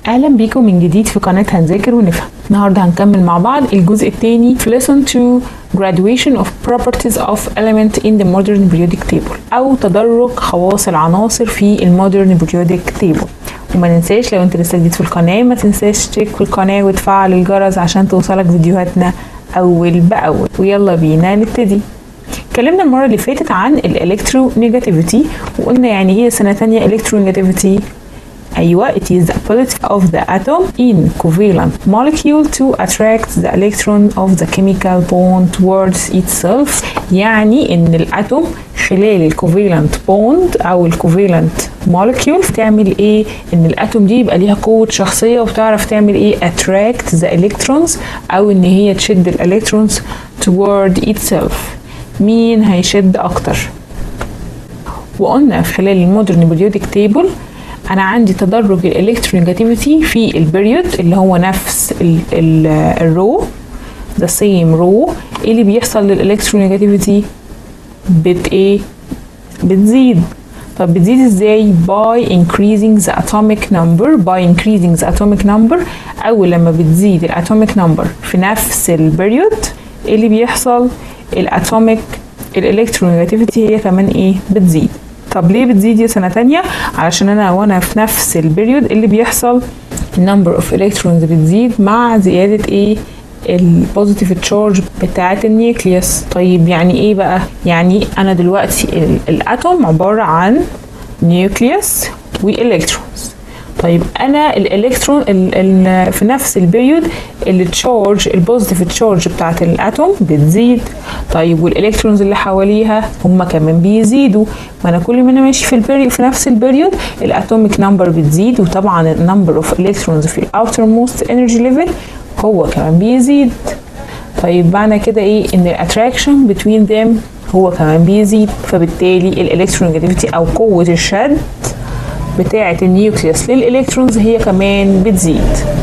اهلا بيكم من جديد في قناه هنذاكر ونفهم النهارده هنكمل مع بعض الجزء الثاني في lesson 2 graduation of properties of element in the modern periodic table او تدرج خواص العناصر في المودرن periodic table وما ننساش لو انت لسه جديد في القناه ما تنساش تشترك في القناه وتفعل الجرس عشان توصلك فيديوهاتنا اول باول ويلا بينا نبتدي اتكلمنا المره اللي فاتت عن الالكترو نيجاتيفيتي وقلنا يعني ايه سنه ثانيه الكترو نيجاتيفيتي أيوة it is the ability of the atom in covalent molecule to attract the electron of the chemical bond towards itself يعني إن الأتوم خلال الكوفيلنت بوند أو الكوفيلنت molecule تعمل إيه؟ إن الأتوم دي يبقى ليها قوة شخصية وبتعرف تعمل إيه؟ attract the electrons أو إن هي تشد الإلكترونز toward itself مين هيشد أكتر؟ وقلنا في خلال المودرن بريودك تيبل انا عندي تدرج الالكترونيجاتيفيتي في البريود اللي هو نفس الرو ذا سيم رو ايه اللي بيحصل للالكترونيجاتيفيتي بت ايه بتزيد طب بتزيد ازاي by increasing the atomic number by increasing the atomic number اول لما بتزيد الاتوميك نمبر في نفس البريود ايه اللي بيحصل الاتوميك الالكترونيجاتيفيتي هي كمان ايه بتزيد طب ليه بتزيد يا سنه تانية علشان انا وانا في نفس البريود اللي بيحصل النمبر اوف الكترونز بتزيد مع زياده ايه البوزيتيف تشارج بتاعه النيوكليوس طيب يعني ايه بقى يعني انا دلوقتي الاتوم عباره عن نيوكليوس والكترونز طيب انا الالكترون ال ال في نفس البيريود التشارج البوزيتيف تشارج بتاعت الاتوم بتزيد طيب والالكترونز اللي حواليها هم كمان بيزيدوا ما انا كل ما انا ماشي في البيريود في نفس البيريود الاتوميك نمبر بتزيد وطبعا النمبر اوف الكترونز في الاوتر موست انرجي ليفل هو كمان بيزيد طيب معنى كده ايه ان الاتراكشن بتوين ذيم هو كمان بيزيد فبالتالي الالكترونيجاتيفيتي او قوه الشد بتاعة النيوكليوس للإلكترونز هي كمان بتزيد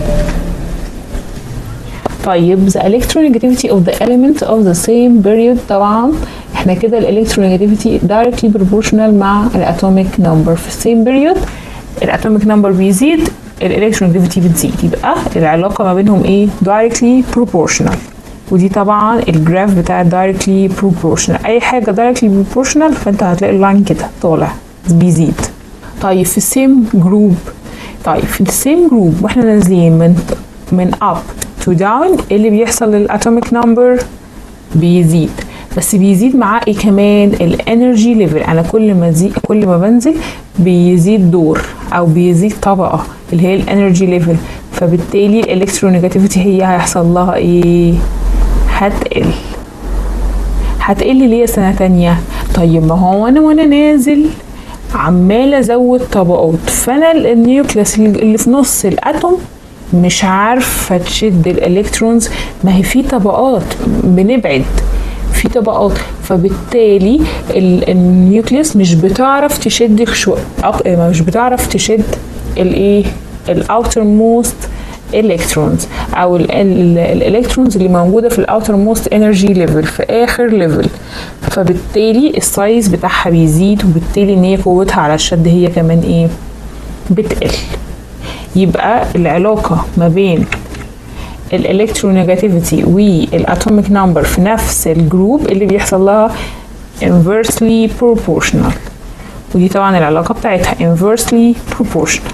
طيب the electronegativity of the element of the same period طبعا احنا كده الالكترونيجاتيفيتي directly proportional مع الاتوميك نمبر في السيم period الاتوميك نمبر بيزيد الالكترونيجاتيفيتي بتزيد يبقى العلاقة ما بينهم ايه directly proportional ودي طبعا الجراف بتاع directly proportional اي حاجة directly proportional فانت هتلاقي اللاين كده طالع بيزيد طيب في السيم جروب طيب في السيم جروب واحنا نازلين من من اب تو داون ايه اللي بيحصل للاتوميك نمبر بيزيد بس بيزيد معاه ايه كمان الانرجي ليفل انا كل ما زي كل ما بنزل بيزيد دور او بيزيد طبقه اللي هي الانرجي ليفل فبالتالي الالكترونيجاتيفيتي هي هيحصل لها ايه هتقل هتقل ليه سنه تانية طيب ما هو انا وانا نازل عمال ازود طبقات فانا النيوكليس اللي في نص الاتوم مش عارفه تشد الالكترونز ما هي في طبقات بنبعد في طبقات فبالتالي النيوكليس مش بتعرف تشد شو مش بتعرف تشد الايه الاوتر موست الكترونز او الالكترونز اللي موجوده في الاوتر موست انرجي ليفل في اخر ليفل فبالتالي السايز بتاعها بيزيد وبالتالي ان هي قوتها على الشد هي كمان ايه بتقل يبقى العلاقه ما بين الالكترونيجاتيفيتي والاتوميك نمبر في نفس الجروب اللي بيحصل لها inversely proportional ودي طبعا العلاقه بتاعتها inversely proportional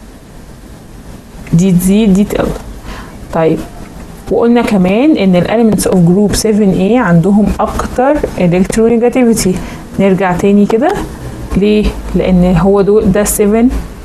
دي تزيد دي تقل طيب وقلنا كمان ان الاليمنتس اوف جروب 7A عندهم اكتر الكترونيجاتيفيتي نرجع تاني كده ليه لان هو دول ده 7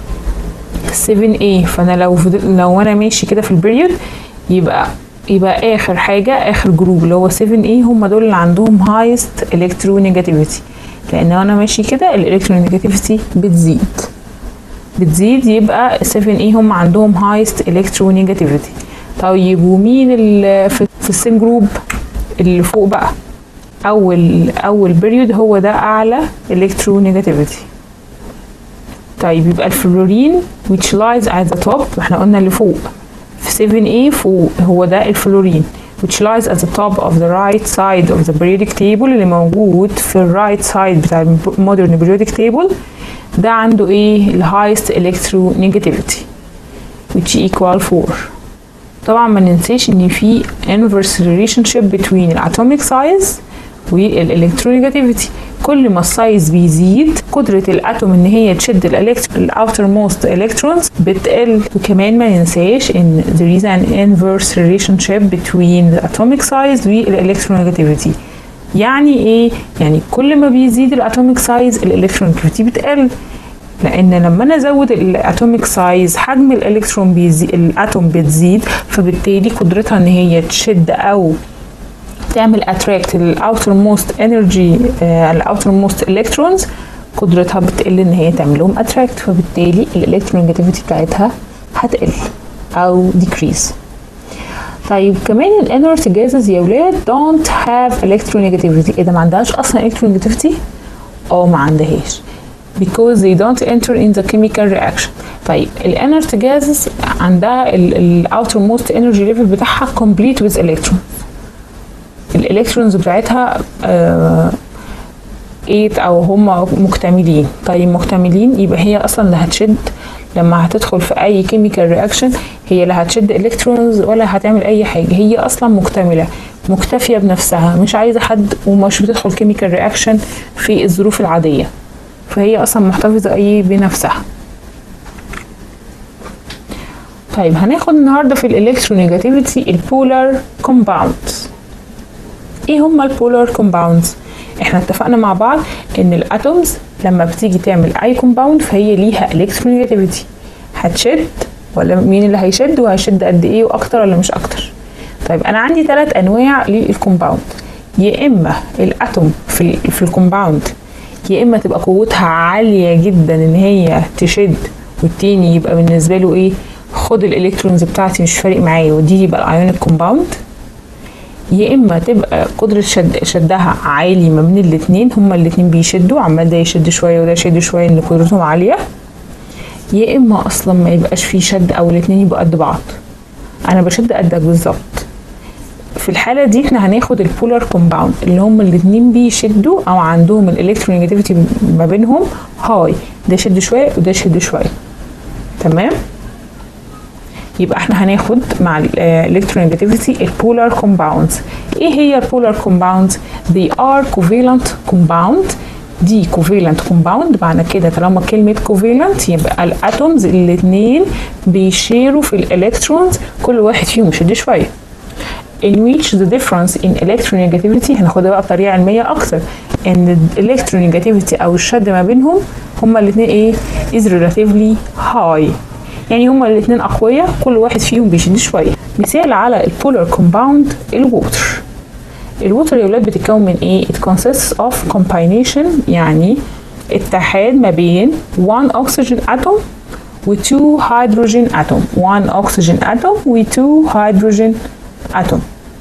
7A فانا لو لو انا ماشي كده في البريود يبقى يبقى اخر حاجه اخر جروب اللي هو 7A هم دول اللي عندهم هايست الكترونيجاتيفيتي لان انا ماشي كده الالكترونيجاتيفيتي بتزيد بتزيد يبقى 7 ايه هم عندهم هايست الكترونيجاتيفيتي طيب ومين اللي في السيم جروب اللي فوق بقى اول اول بيريود هو ده اعلى الكترونيجاتيفيتي طيب يبقى الفلورين which lies at the top احنا قلنا اللي فوق في 7A فوق هو ده الفلورين which lies at the top of the right side of the periodic table اللي موجود في الرايت سايد بتاع المودرن periodic table ده عنده ايه الهايست الكترونيجاتيفيتي which G equal 4 طبعا ما ننساش ان في inverse relationship between الاتوميك سايز والالكترونيجاتيفيتي كل ما السايز بيزيد قدرة الاتوم ان هي تشد الاوتر موست الكترونز بتقل وكمان ما ننساش ان there is an inverse relationship between the atomic size والالكترونيجاتيفيتي يعني ايه يعني كل ما بيزيد الاتوميك سايز الالكترونيجاتيفيتي بتقل لان لما انا ازود الاتوميك سايز حجم الالكترون بيزيد الاتوم بتزيد فبالتالي قدرتها ان هي تشد او تعمل اتراكت الاوتر موست انرجي الاوتر موست الكترونز قدرتها بتقل ان هي تعمل لهم اتراكت فبالتالي الالكترونيجاتيفيتي بتاعتها هتقل او decrease طيب كمان الانرت جازز يا ولاد don't have electronegativity اذا ما عندهاش اصلا electronegativity اه ما عندهاش because they don't enter in the chemical reaction طيب الانرت جازز عندها الاوتر موست انرجي ليفل بتاعها complete with electrons الالكترونز بتاعتها آه 8 او هم مكتملين طيب مكتملين يبقى هي اصلا اللي هتشد لما هتدخل في اي كيميكال رياكشن هي لا هتشد الكترونز ولا هتعمل اي حاجه هي اصلا مكتمله مكتفيه بنفسها مش عايزه حد ومش بتدخل كيميكال رياكشن في الظروف العاديه فهي اصلا محتفظه ايه بنفسها طيب هناخد النهارده في الالكترونيجاتيفيتي البولار كومباوندز ايه هما البولار كومباوندز احنا اتفقنا مع بعض ان الاتومز لما بتيجي تعمل اي كومباوند فهي ليها الكترونيجاتيفيتي هتشد ولا مين اللي هيشد وهيشد قد ايه واكتر ولا مش اكتر طيب انا عندي ثلاث انواع للكومباوند يا اما الاتوم في في الكومباوند يا اما تبقى قوتها عاليه جدا ان هي تشد والتاني يبقى بالنسبه له ايه خد الالكترونز بتاعتي مش فارق معايا ودي يبقى الايونيك كومباوند يا اما تبقى قدرة شد شدها عالي ما بين الاتنين هما الاتنين بيشدوا عمال ده يشد شوية وده يشد شوية ان قدرتهم عالية يا اما اصلا ما يبقاش فيه شد او الاتنين يبقوا قد بعض انا بشد قدك بالظبط في الحالة دي احنا هناخد البولار كومباوند اللي هما الاتنين بيشدوا او عندهم الالكترونيجاتيفيتي ما بينهم هاي ده يشد شوية وده يشد شوية تمام يبقى احنا هناخد مع الالكترونيجاتيفيتي البولار كومباوندز ايه هي البولار كومباوندز they are covalent compound دي covalent compound معنى كده طالما كلمة covalent يبقى الاتومز الاتنين بيشيروا في الالكترونز كل واحد فيهم يشد شوية in which the difference in electronegativity هناخدها بقى بطريقة علمية أكتر إن electronegativity أو الشد ما بينهم هما الاتنين إيه is relatively high يعني هما الاتنين أقوياء كل واحد فيهم بيشد شوية مثال على البولار كومباوند الووتر الووتر يا ولاد بتتكون من ايه؟ it consists of combination يعني اتحاد ما بين one oxygen atom و two hydrogen atom one oxygen atom و two hydrogen atom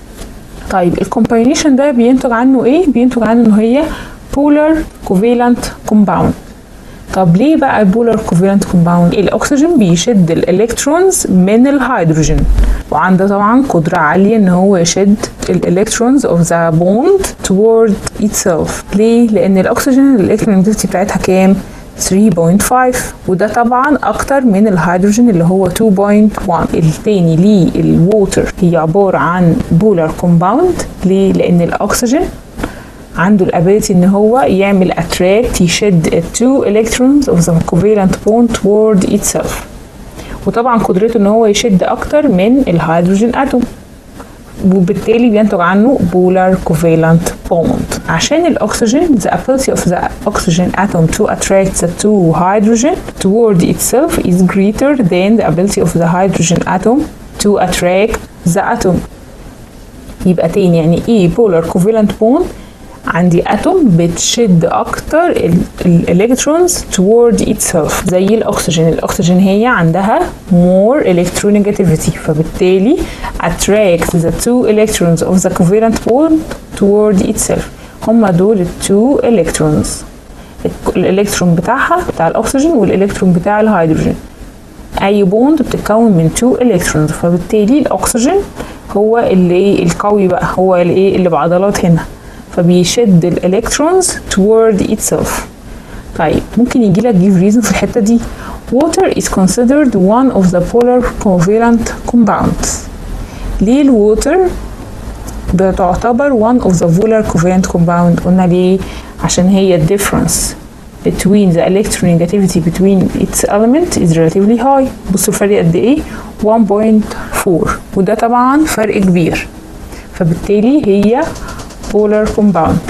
طيب الكومباينيشن ده بينتج عنه ايه؟ بينتج عنه ان هي polar covalent compound طب ليه بقى البولار كوفالنت كومباوند الاكسجين بيشد الالكترونز من الهيدروجين وعنده طبعا قدره عاليه ان هو يشد الالكترونز اوف ذا بوند تورد itself ليه لان الاكسجين الالكترونيجاتيفيتي بتاعتها كام 3.5 وده طبعا اكتر من الهيدروجين اللي هو 2.1 التاني ليه الووتر هي عباره عن بولار كومباوند ليه لان الاكسجين عنده الابيلتي ان هو يعمل اتراكت يشد التو electrons of the covalent bond toward itself وطبعا قدرته ان هو يشد اكتر من الهيدروجين اتوم وبالتالي بينتج عنه polar covalent bond عشان الاكسجين the ability of the oxygen atom to attract the two hydrogen toward itself is greater than the ability of the hydrogen atom to attract the atom يبقى تاني يعني ايه polar covalent bond عندي اتوم بتشد اكتر الالكترونز toward itself زي الاكسجين الاكسجين هي عندها more electronegativity فبالتالي attract the two electrons of the covalent bond toward itself هما دول التو electrons الالكترون بتاعها بتاع الاكسجين والالكترون بتاع الهيدروجين اي بوند بتتكون من تو الكترونز فبالتالي الاكسجين هو اللي القوي بقى هو اللي ايه اللي بعضلات هنا فبيشد الالكترونز toward itself طيب ممكن يجي لك give reason في الحته دي water is considered one of the polar covalent compounds ليه الووتر بتعتبر one of the polar covalent compound قلنا ليه عشان هي difference between the electronegativity between its element is relatively high بصوا الفرق قد ايه 1.4 وده طبعا فرق كبير فبالتالي هي polar compound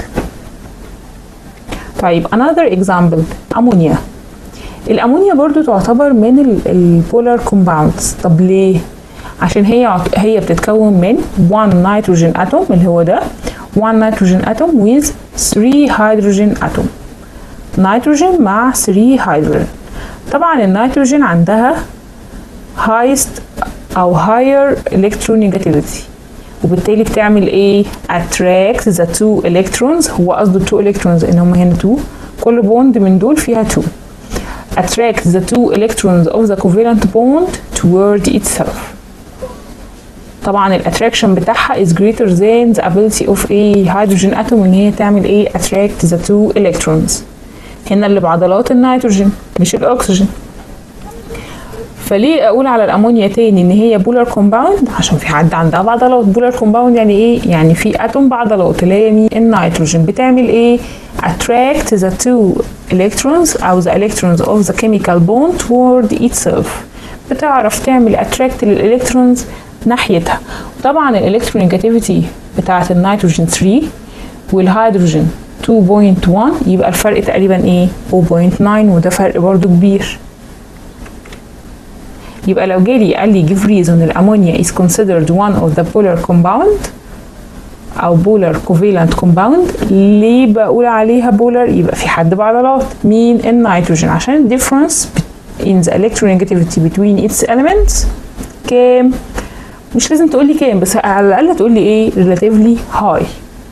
طيب another example امونيا الامونيا برضو تعتبر من البولار كومباوندز طب ليه عشان هي هي بتتكون من 1 نيتروجين اتوم اللي هو ده 1 نيتروجين اتوم with 3 هيدروجين اتوم نيتروجين مع 3 هيدروجين طبعا النيتروجين عندها highest او higher electronegativity وبالتالي بتعمل ايه attract the two electrons هو قصده two electrons ان هم هنا 2 كل بوند من دول فيها 2 attract the two electrons of the covalent bond toward itself طبعا الاتراكشن بتاعها is greater than the ability of a hydrogen atom ان هي تعمل ايه attract the two electrons هنا اللي بعضلات النيتروجين مش الاكسجين فليه اقول على الامونيا تاني ان هي بولار كومباوند عشان في حد عندها بعضلات بولار كومباوند يعني ايه يعني في اتوم بعضلات اللي هي مين النيتروجين بتعمل ايه attract the two electrons او the electrons of the chemical bond toward itself بتعرف تعمل attract للالكترونز ناحيتها وطبعا الالكترونيجاتيفيتي بتاعه النيتروجين 3 والهيدروجين 2.1 يبقى الفرق تقريبا ايه 0.9 وده فرق برضو كبير يبقى لو جالي قال لي give reason الامونيا is considered one of the polar compound او polar covalent compound ليه بقول عليها polar يبقى في حد بعضلات مين النيتروجين عشان difference in the electronegativity between its elements كام مش لازم تقول لي كام بس على الاقل تقول لي ايه relatively high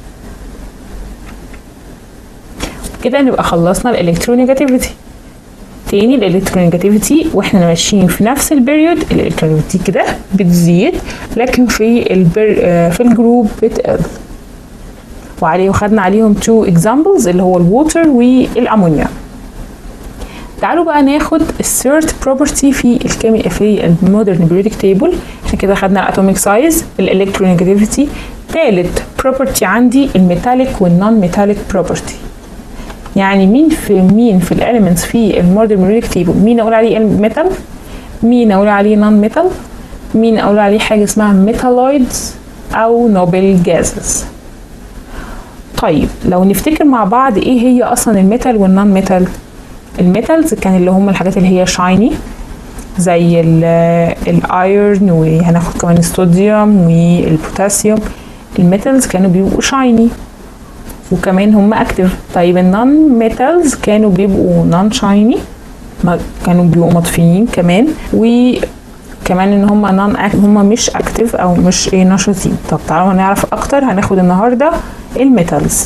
كده نبقى خلصنا الالكترونيجاتيفيتي تاني الالكترونيجاتيفيتي واحنا ماشيين في نفس البيريود الالكترونيجاتيفيتي كده بتزيد لكن في البر... في الجروب بتقل وعليه خدنا عليهم تو اكزامبلز اللي هو الووتر والامونيا تعالوا بقى ناخد الثيرد بروبرتي في الكيمي في المودرن بيريودك تيبل احنا كده خدنا الاتوميك سايز الالكترونيجاتيفيتي تالت بروبرتي عندي الميتاليك والنون ميتاليك بروبرتي يعني مين في مين في الاليمنتس في المودرن بيريودك تيبل مين اقول عليه ميتال مين اقول عليه نون ميتال مين اقول عليه حاجه اسمها ميتالويدز او نوبل جازز طيب لو نفتكر مع بعض ايه هي اصلا الميتال والنون ميتال الميتالز كان اللي هم الحاجات اللي هي شايني زي الايرن وهناخد كمان الصوديوم والبوتاسيوم الميتالز كانوا بيبقوا شايني وكمان هم اكتف طيب النون ميتالز كانوا بيبقوا نون شايني كانوا بيبقوا مطفيين كمان وكمان ان هم نون هم مش اكتف او مش ايه نشطين طب تعالوا نعرف اكتر هناخد النهارده الميتالز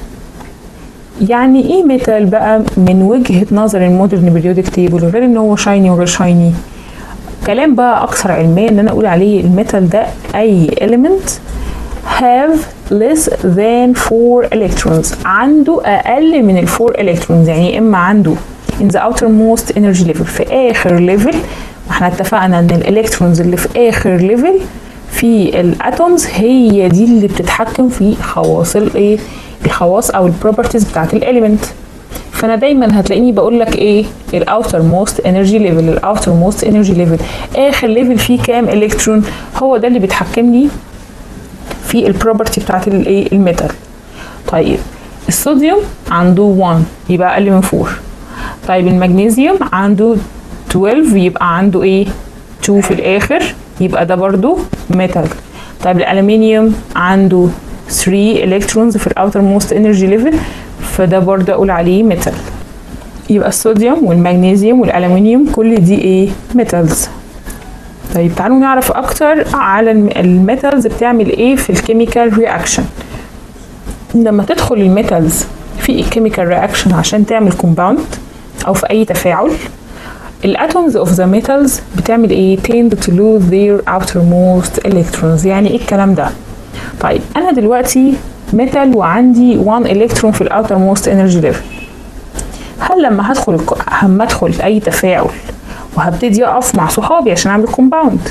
يعني ايه ميتال بقى من وجهه نظر المودرن بيريودك تيبل غير ان هو شايني وغير شايني كلام بقى اكثر علميا ان انا اقول عليه الميتال ده اي element have less than 4 electrons عنده اقل من ال 4 electrons يعني اما عنده in the outermost energy level في اخر ليفل احنا اتفقنا ان الالكترونز اللي في اخر ليفل في الاتومز هي دي اللي بتتحكم في خواص الايه الخواص او البروبرتيز بتاعت الاليمنت فانا دايما هتلاقيني بقول لك ايه الاوتر موست انرجي ليفل الاوتر موست انرجي ليفل اخر ليفل فيه كام الكترون هو ده اللي بيتحكم لي في البروبرتي بتاعت الايه الميتال طيب الصوديوم عنده 1 يبقى اقل من 4 طيب المغنيسيوم عنده 12 يبقى عنده ايه 2 في الاخر يبقى ده برضو ميتال طيب الالومنيوم عنده 3 الكترونز في الاوتر موست انرجي ليفل فده برضه اقول عليه ميتال يبقى الصوديوم والمغنيسيوم والالومنيوم كل دي ايه ميتالز طيب تعالوا نعرف اكتر على الميتالز بتعمل ايه في الكيميكال رياكشن لما تدخل الميتالز في الكيميكال رياكشن عشان تعمل كومباوند او في اي تفاعل الاتومز اوف ذا ميتالز بتعمل ايه tend to lose their outermost electrons يعني ايه الكلام ده طيب انا دلوقتي ميتال وعندي 1 الكترون في الاوتر موست انرجي ليفل هل لما هدخل لما ادخل اي تفاعل وهبتدي اقف مع صحابي عشان اعمل كومباوند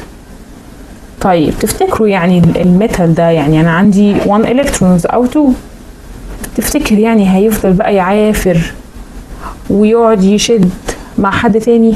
طيب تفتكروا يعني الميتال ده يعني انا عندي 1 الكترونز او 2 تفتكر يعني هيفضل بقى يعافر ويقعد يشد مع حد تاني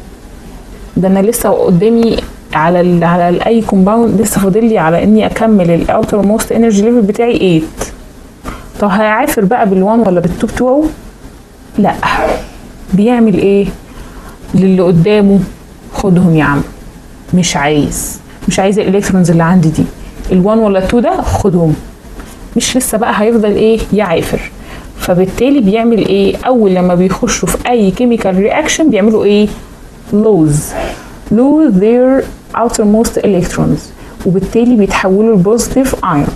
ده انا لسه قدامي على ال على ال اي كومباوند لسه فاضل لي على اني اكمل الاوتر موست انرجي ليفل بتاعي 8 طب هيعافر بقى بال1 ولا بال2 بتوعه لا بيعمل ايه للي قدامه خدهم يا عم مش عايز مش عايز الالكترونز اللي عندي دي ال1 ولا ال2 ده خدهم مش لسه بقى هيفضل ايه يعافر فبالتالي بيعمل ايه اول لما بيخشوا في اي كيميكال رياكشن بيعملوا ايه lose lose their outermost electrons وبالتالي بيتحولوا لبوزيتيف ايون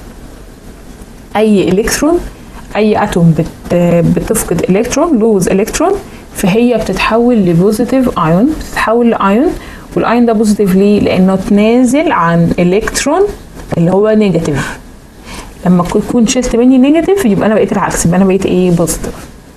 اي الكترون اي اتوم بت بتفقد الكترون لوز الكترون فهي بتتحول لبوزيتيف ايون بتتحول لايون والايون ده بوزيتيف ليه لانه تنازل عن الكترون اللي هو نيجاتيف لما يكون شلت مني نيجاتيف يبقى انا بقيت العكس يبقى انا بقيت ايه بوزيتيف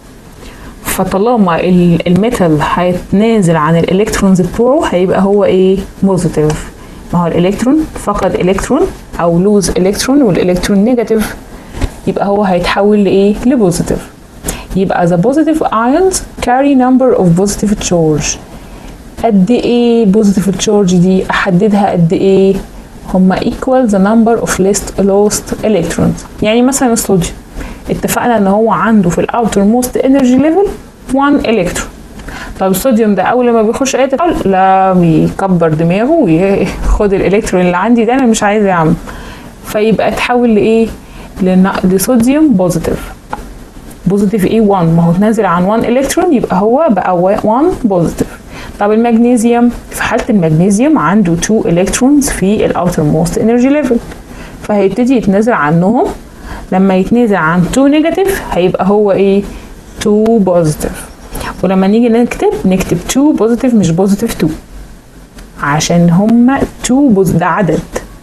فطالما الميتال هيتنازل عن الالكترونز بتوعه هيبقى هو ايه بوزيتيف ما هو الالكترون فقد الكترون او لوز الكترون والالكترون نيجاتيف يبقى هو هيتحول لايه لبوزيتيف يبقى the positive ions carry number of positive charge قد ايه positive charge دي احددها قد ايه هما equal the number of lost, lost electrons يعني مثلا الصوديوم اتفقنا ان هو عنده في الاوتر موست انرجي ليفل 1 الكترون طب الصوديوم ده اول ما بيخش اي تفاعل لا بيكبر دماغه وياخد الالكترون اللي عندي ده انا مش عايز يا عم فيبقى اتحول لايه لصوديوم بوزيتيف بوزيتيف ايه 1 ما هو نازل عن 1 الكترون يبقى هو بقى 1 بوزيتيف طب المغنيسيوم في حاله المغنيسيوم عنده 2 الكترونز في الاوتر موست انرجي ليفل فهيبتدي يتنازل عنهم لما يتنازل عن 2 نيجاتيف هيبقى هو ايه 2 بوزيتيف ولما نيجي نكتب نكتب 2 بوزيتيف مش بوزيتيف 2 عشان هما 2 بوز ده عدد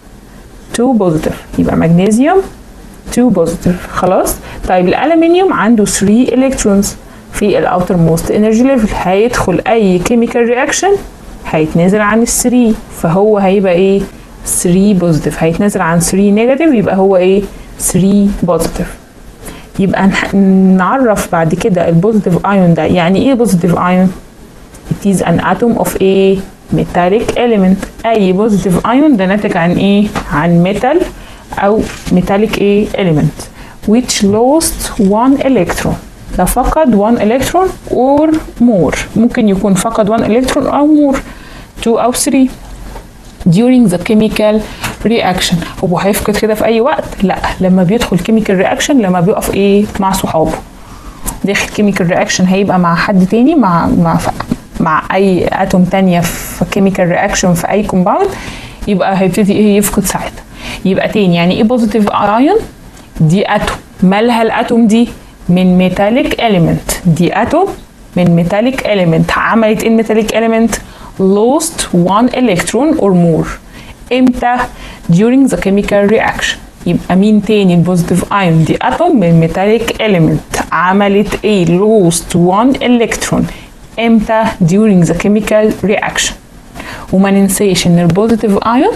2 بوزيتيف يبقى مغنيسيوم 2 بوزيتيف خلاص طيب الالومنيوم عنده 3 الكترونز في الاوتر موست انرجي ليفل هيدخل اي كيميكال رياكشن هيتنازل عن ال 3 فهو هيبقى ايه 3 بوزيتيف هيتنازل عن 3 نيجاتيف يبقى هو ايه 3 بوزيتيف يبقى نعرف بعد كده البوزيتيف ايون ده يعني ايه بوزيتيف ايون it is an atom of a metallic element اي بوزيتيف ايون ده ناتج عن ايه عن ميتال او metallic ايه element which lost one electron ده فقد 1 electron or more ممكن يكون فقد 1 electron او more 2 او 3 during the chemical reaction هو هيفقد كده في اي وقت لا لما بيدخل chemical reaction لما بيقف ايه مع صحابه داخل chemical reaction هيبقى مع حد تاني مع مع مع اي اتوم تانية في chemical reaction في اي compound يبقى هيبتدي ايه يفقد ساعتها يبقى تاني يعني ايه بوزيتيف ايون دي اتوم مالها الاتوم دي من ميتاليك element دي اتوم من ميتاليك element عملت ايه الميتاليك element lost one electron or more امتى during the chemical reaction يبقى مين تاني البوزيتيف ايون دي اتوم من ميتاليك element عملت ايه lost one electron امتى during the chemical reaction وما ننساش ان البوزيتيف ايون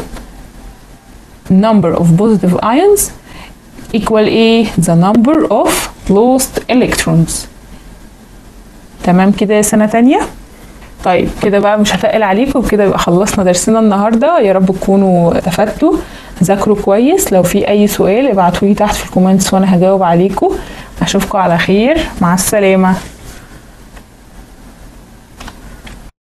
number of positive ions equal ايه the number of lost electrons تمام كده يا سنة تانية طيب كده بقى مش هتقل عليكم كده يبقى خلصنا درسنا النهارده يا رب تكونوا استفدتوا ذاكروا كويس لو في اي سؤال ابعتولي تحت في الكومنتس وانا هجاوب عليكم اشوفكم على خير مع السلامه